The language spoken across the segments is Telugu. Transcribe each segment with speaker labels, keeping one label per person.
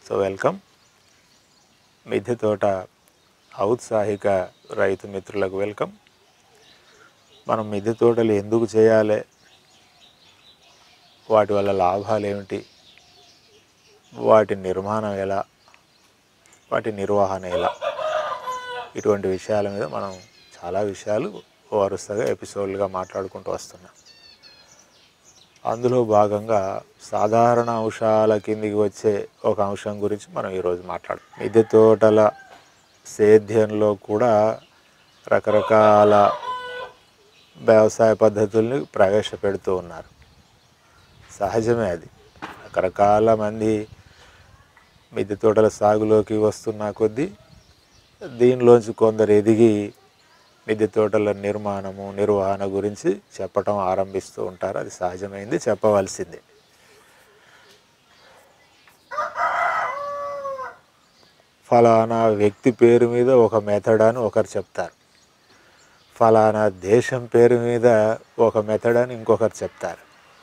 Speaker 1: సో వెల్కమ్ మిద్దె తోట ఔత్సాహిక రైతు మిత్రులకు వెల్కమ్ మనం మిద్దె తోటలు ఎందుకు చేయాలి వాటి వల్ల లాభాలు ఏమిటి వాటి నిర్మాణం ఎలా వాటి నిర్వహణ ఎలా ఇటువంటి విషయాల మీద మనం చాలా విషయాలు వరుసగా ఎపిసోడ్లుగా మాట్లాడుకుంటూ వస్తున్నాం అందులో భాగంగా సాధారణ అంశాల కిందికి వచ్చే ఒక అంశం గురించి మనం ఈరోజు మాట్లాడు మిద్దె తోటల సేద్యంలో కూడా రకరకాల వ్యవసాయ పద్ధతుల్ని ప్రవేశపెడుతూ ఉన్నారు సహజమే అది రకరకాల మంది మిద్దె తోటల సాగులోకి వస్తున్న కొద్దీ దీనిలోంచి కొందరు ఎదిగి మిద్దె తోటల నిర్మాణము నిర్వహణ గురించి చెప్పటం ఆరంభిస్తూ ఉంటారు అది సహజమైంది చెప్పవలసిందే ఫలానా వ్యక్తి పేరు మీద ఒక మెథడ్ అని ఒకరు చెప్తారు ఫలానా దేశం పేరు మీద ఒక మెథడ్ అని ఇంకొకరు చెప్తారు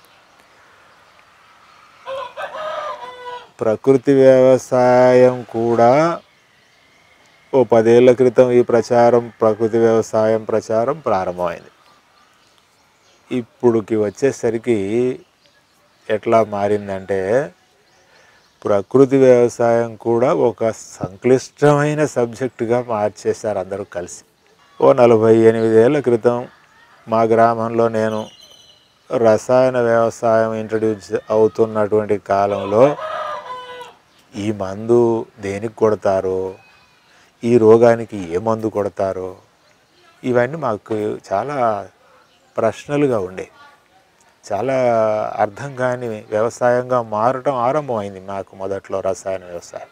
Speaker 1: ప్రకృతి వ్యవసాయం కూడా ఓ పదేళ్ల క్రితం ఈ ప్రచారం ప్రకృతి వ్యవసాయం ప్రచారం ప్రారంభమైంది ఇప్పుడుకి వచ్చేసరికి ఎట్లా మారిందంటే ప్రకృతి వ్యవసాయం కూడా ఒక సంక్లిష్టమైన సబ్జెక్టుగా మార్చేశారు అందరూ కలిసి ఓ నలభై ఎనిమిదేళ్ల క్రితం మా గ్రామంలో నేను రసాయన వ్యవసాయం ఇంట్రడ్యూస్ అవుతున్నటువంటి కాలంలో ఈ మందు దేనికి కొడతారో ఈ రోగానికి ఏ మందు కొడతారో ఇవన్నీ మాకు చాలా ప్రశ్నలుగా ఉండే చాలా అర్థం కాని వ్యవసాయంగా మారటం ఆరంభమైంది నాకు మొదట్లో రసాయన వ్యవసాయం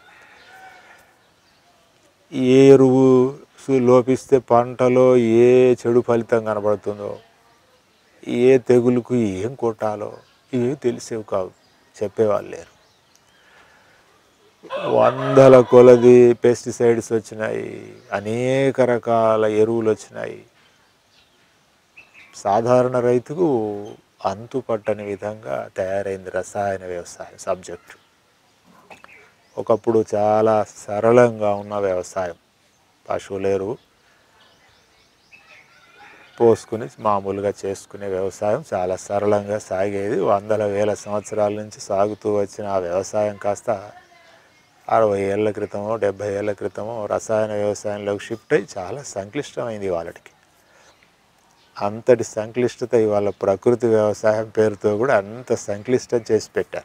Speaker 1: ఏ ఎరువు సు- లోపిస్తే పంటలో ఏ చెడు ఫలితం కనబడుతుందో ఏ తెగులుకు ఏం కొట్టాలో ఇవి తెలిసేవి కావు చెప్పేవాళ్ళు లేరు వందల కొలది పెస్టిసైడ్స్ వచ్చినాయి అనేక రకాల ఎరువులు వచ్చినాయి సాధారణ రైతుకు అంతు పట్టని విధంగా తయారైంది రసాయన వ్యవసాయం సబ్జెక్టు ఒకప్పుడు చాలా సరళంగా ఉన్న వ్యవసాయం పశువులేరు పోసుకుని మామూలుగా చేసుకునే వ్యవసాయం చాలా సరళంగా సాగేది వందల వేల సంవత్సరాల నుంచి సాగుతూ వచ్చిన ఆ వ్యవసాయం కాస్త అరవై ఏళ్ళ క్రితమో డెబ్భై ఏళ్ళ క్రితమో రసాయన వ్యవసాయంలోకి షిఫ్ట్ అయ్యి చాలా సంక్లిష్టమైంది వాళ్ళకి అంతటి సంక్లిష్టత ఇవాళ ప్రకృతి వ్యవసాయం పేరుతో కూడా అంత సంక్లిష్టం చేసి పెట్టారు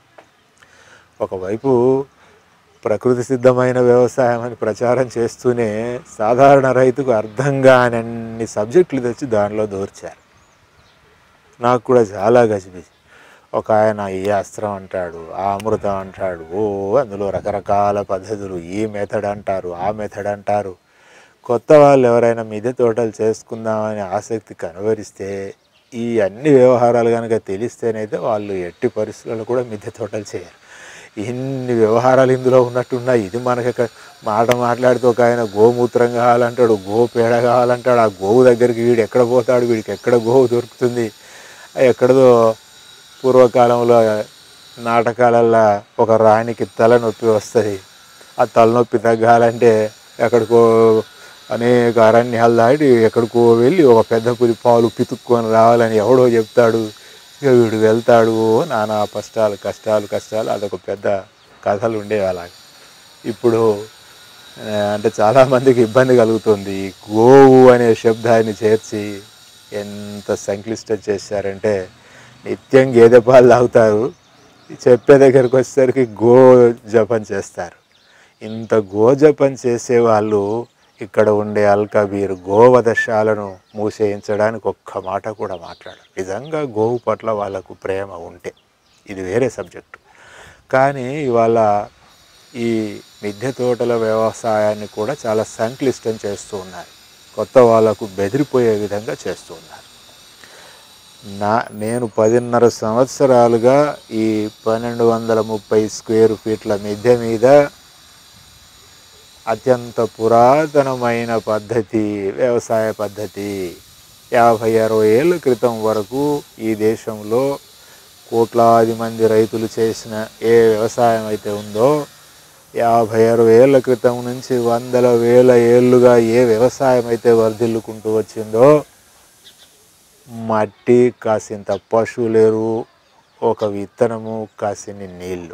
Speaker 1: ఒకవైపు ప్రకృతి సిద్ధమైన వ్యవసాయం అని ప్రచారం చేస్తూనే సాధారణ రైతుకు అర్థం కానన్ని సబ్జెక్టులు తెచ్చి దానిలో దూర్చారు నాకు కూడా చాలా గజిబిజి ఒక ఆయన ఈ అస్త్రం అంటాడు ఆ అమృతం అంటాడు ఓ అందులో రకరకాల పద్ధతులు ఈ మెథడ్ అంటారు ఆ మెథడ్ అంటారు కొత్త వాళ్ళు ఎవరైనా మిద్దె తోటలు చేసుకుందామని ఆసక్తి కనబరిస్తే ఈ అన్ని వ్యవహారాలు కనుక తెలిస్తేనైతే వాళ్ళు ఎట్టి పరిస్థితుల్లో కూడా మిద్దె తోటలు చేయరు ఇన్ని వ్యవహారాలు ఇందులో ఉన్నట్టున్నాయి ఇది మనకి ఇక్కడ మాట మాట్లాడితే ఒక ఆయన గోమూత్రం కావాలంటాడు గో పేడ కావాలంటాడు ఆ గోవు దగ్గరికి వీడు ఎక్కడ పోతాడు వీడికి ఎక్కడ గోవు దొరుకుతుంది ఎక్కడదో పూర్వకాలంలో నాటకాలల్లో ఒక రాణికి తలనొప్పి వస్తుంది ఆ తలనొప్పి తగ్గాలంటే ఎక్కడికో అనేక అరణ్యాలు దాటి ఎక్కడికో వెళ్ళి ఒక పెద్ద పులి పాలు పితుక్కొని రావాలని ఎవడో చెప్తాడు ఇక వీడు వెళ్తాడు నానా కష్టాలు కష్టాలు కష్టాలు అదొక పెద్ద కథలు ఉండేవి అలాగ ఇప్పుడు ఆ, అంటే చాలామందికి ఇబ్బంది కలుగుతుంది ఈ గోవు అనే శబ్దాన్ని చేర్చి ఎంత సంక్లిష్టం చేశారంటే నిత్యం గేదె పాలు తాగుతారు చెప్పే దగ్గరికి వచ్చేసరికి గో జపం చేస్తారు ఇంత గో జపం చేసే వాళ్ళు ఇక్కడ ఉండే అల్కబీర్ గోవదశాలను మూసేయించడానికి ఒక్క మాట కూడా మాట్లాడరు నిజంగా గోవు పట్ల వాళ్ళకు ప్రేమ ఉంటే ఇది వేరే సబ్జెక్టు కానీ ఇవాళ ఈ మిద్దె తోటల వ్యవసాయాన్ని కూడా చాలా సంక్లిష్టం చేస్తూ ఉన్నారు కొత్త వాళ్ళకు బెదిరిపోయే విధంగా చేస్తూ ఉన్నారు నా నేను పదిన్నర సంవత్సరాలుగా ఈ పన్నెండు వందల ముప్పై స్క్వేర్ ఫీట్ల మిద్దె మీద అత్యంత పురాతనమైన పద్ధతి వ్యవసాయ పద్ధతి యాభై అరవై ఏళ్ళ క్రితం వరకు ఈ దేశంలో కోట్లాది మంది రైతులు చేసిన ఏ వ్యవసాయం అయితే ఉందో యాభై అరవై ఏళ్ళ క్రితం నుంచి వందల వేల ఏళ్ళుగా ఏ వ్యవసాయం అయితే వర్ధిల్లుకుంటూ వచ్చిందో మట్టి కాసింత పశువులేరు ఒక విత్తనము కాసిన్ని నీళ్ళు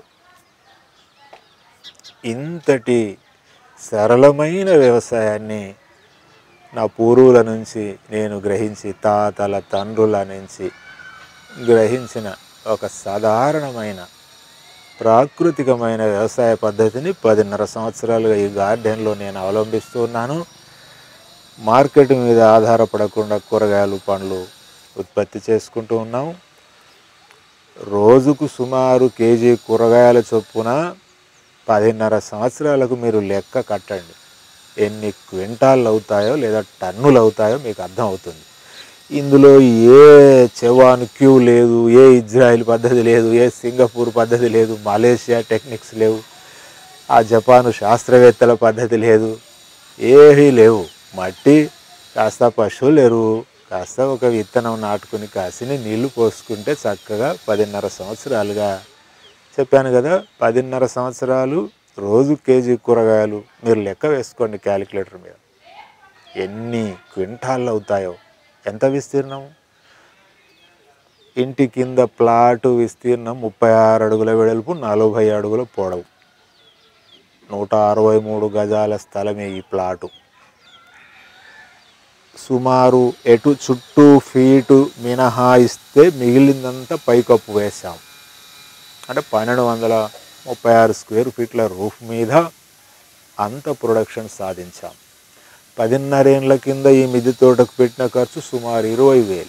Speaker 1: ఇంతటి సరళమైన వ్యవసాయాన్ని నా పూర్వుల నుంచి నేను గ్రహించి తాతల తండ్రుల నుంచి గ్రహించిన ఒక సాధారణమైన ప్రాకృతికమైన వ్యవసాయ పద్ధతిని పదిన్నర సంవత్సరాలుగా ఈ గార్డెన్లో నేను అవలంబిస్తూ ఉన్నాను మార్కెట్ మీద ఆధారపడకుండా కూరగాయలు పండ్లు ఉత్పత్తి చేసుకుంటూ ఉన్నాం రోజుకు సుమారు కేజీ కూరగాయల చొప్పున పదిన్నర సంవత్సరాలకు మీరు లెక్క కట్టండి ఎన్ని క్వింటాళ్ళు అవుతాయో లేదా టన్నులు అవుతాయో మీకు అర్థం అవుతుంది ఇందులో ఏ చెవాన్ క్యూ లేదు ఏ ఇజ్రాయిల్ పద్ధతి లేదు ఏ సింగపూర్ పద్ధతి లేదు మలేషియా టెక్నిక్స్ లేవు ఆ జపాను శాస్త్రవేత్తల పద్ధతి లేదు ఏవీ లేవు మట్టి కాస్త పశువులు ఎరువు కాస్త ఒక విత్తనం నాటుకుని కాసిని నీళ్లు పోసుకుంటే చక్కగా పదిన్నర సంవత్సరాలుగా చెప్పాను కదా పదిన్నర సంవత్సరాలు రోజు కేజీ కూరగాయలు మీరు లెక్క వేసుకోండి క్యాలిక్యులేటర్ మీద ఎన్ని క్వింటాళ్ళు అవుతాయో ఎంత విస్తీర్ణం ఇంటి కింద ప్లాటు విస్తీర్ణం ముప్పై ఆరు అడుగుల వెడల్పు నలభై అడుగుల పొడవు నూట అరవై మూడు గజాల స్థలమే ఈ ప్లాటు సుమారు ఎటు చుట్టూ ఫీటు మినహాయిస్తే మిగిలిందంతా పైకప్పు వేసాం అంటే పన్నెండు వందల ముప్పై ఆరు స్క్వేర్ ఫీట్ల రూఫ్ మీద అంత ప్రొడక్షన్ సాధించాం పదిన్నరేండ్ల కింద ఈ మిద్దె తోటకు పెట్టిన ఖర్చు సుమారు ఇరవై వేలు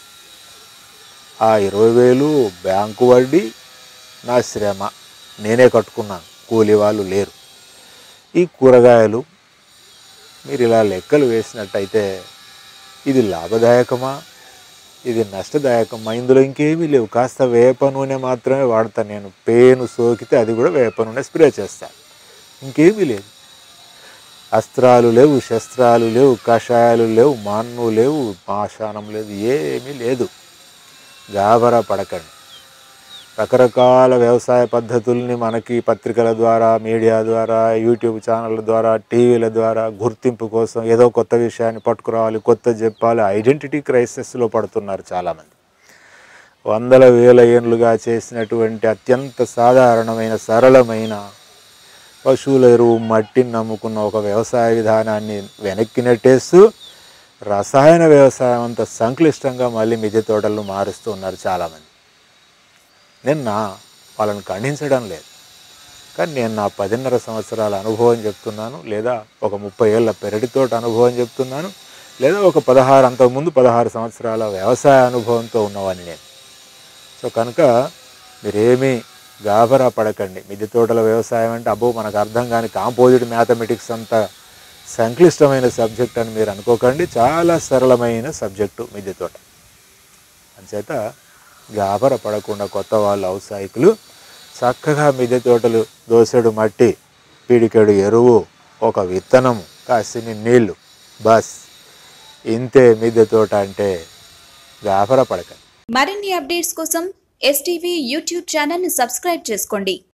Speaker 1: ఆ ఇరవై వేలు బ్యాంకు వడ్డీ నా శ్రమ నేనే కట్టుకున్నాను కూలి వాళ్ళు లేరు ఈ కూరగాయలు మీరు ఇలా లెక్కలు వేసినట్టయితే ఇది లాభదాయకమా ఇది నష్టదాయకమా ఇందులో ఇంకేమీ లేవు కాస్త వేప నూనె మాత్రమే వాడతాను నేను పేను సోకితే అది కూడా వేప నూనె స్ప్రే చేస్తాను ఇంకేమీ లేదు అస్త్రాలు లేవు శస్త్రాలు లేవు కషాయాలు లేవు మాన్ను లేవు పాషాణం లేదు ఏమీ లేదు గాబరా పడకండి రకరకాల వ్యవసాయ పద్ధతుల్ని మనకి పత్రికల ద్వారా మీడియా ద్వారా యూట్యూబ్ ఛానళ్ళ ద్వారా టీవీల ద్వారా గుర్తింపు కోసం ఏదో కొత్త విషయాన్ని పట్టుకురావాలి కొత్త చెప్పాలి ఐడెంటిటీ క్రైసిస్లో పడుతున్నారు చాలామంది వందల వేల ఏళ్ళుగా చేసినటువంటి అత్యంత సాధారణమైన సరళమైన పశువుల ఎరువు మట్టిని నమ్ముకున్న ఒక వ్యవసాయ విధానాన్ని వెనక్కి నెట్టేస్తూ రసాయన వ్యవసాయం అంత సంక్లిష్టంగా మళ్ళీ మిద్దె తోటలను మారుస్తూ ఉన్నారు చాలామంది నేను నా వాళ్ళని ఖండించడం లేదు కానీ నేను నా పదిన్నర సంవత్సరాల అనుభవం చెప్తున్నాను లేదా ఒక ముప్పై ఏళ్ళ పెరటి తోట అనుభవం చెప్తున్నాను లేదా ఒక పదహారు అంతకుముందు పదహారు సంవత్సరాల వ్యవసాయ అనుభవంతో ఉన్నవాడిని నేను సో కనుక మీరేమీ గాబరా పడకండి మిద్దె తోటల వ్యవసాయం అంటే అబ్బో మనకు అర్థం కాని కాంపోజిట్ మ్యాథమెటిక్స్ అంత సంక్లిష్టమైన సబ్జెక్ట్ అని మీరు అనుకోకండి చాలా సరళమైన సబ్జెక్టు మిద్దె తోట అంచేత గాబర పడకుండా కొత్త వాళ్ళు ఔత్సాహికులు చక్కగా మిద్దె తోటలు దోసెడు మట్టి పిడికెడు ఎరువు ఒక విత్తనం కాసిని నీళ్లు బస్ ఇంతే మిద్దె తోట అంటే గాబర పడకండి
Speaker 2: మరిన్ని అప్డేట్స్ కోసం ఎస్టీవీ యూట్యూబ్ ఛానల్ని సబ్స్క్రైబ్ చేసుకోండి